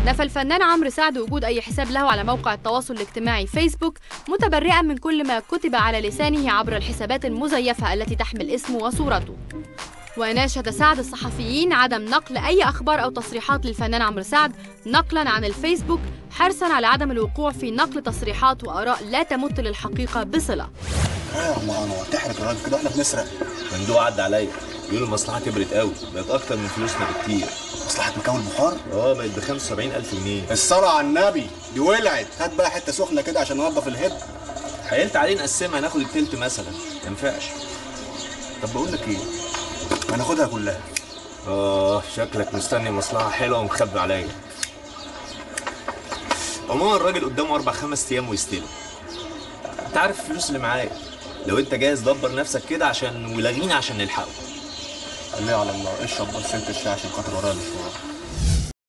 نفى الفنان عمرو سعد وجود أي حساب له على موقع التواصل الاجتماعي فيسبوك متبرئا من كل ما كتب على لسانه عبر الحسابات المزيفة التي تحمل اسمه وصورته وناشد سعد الصحفيين عدم نقل أي أخبار أو تصريحات للفنان عمرو سعد نقلا عن الفيسبوك حرصا على عدم الوقوع في نقل تصريحات وآراء لا تمت للحقيقة بصلة ايه يا عم انور تحرق الراجل كده احنا بنسرق مندوب عدى عليا بيقولوا المصلحه كبرت قوي بقت اكتر من فلوسنا بكتير مصلحه مكون بخار اه بقت ب 75000 جنيه الصلاة على النبي دي ولعت هات بقى حته سخنه كده عشان ننضف الهد حيلت عليه نقسمها ناخد التلت مثلا ما ينفعش طب بقول لك ايه ما ناخدها كلها اه شكلك مستني مصلحه حلوه ومخبي عليا عموما الراجل قدامه اربع خمس ايام ويستلم انت عارف الفلوس اللي معايا لو انت جاهز دبر نفسك كده عشان ولغينا عشان نلحقه خليها على الله اشرب بس انت الشاي عشان خاطر ورايا مشوار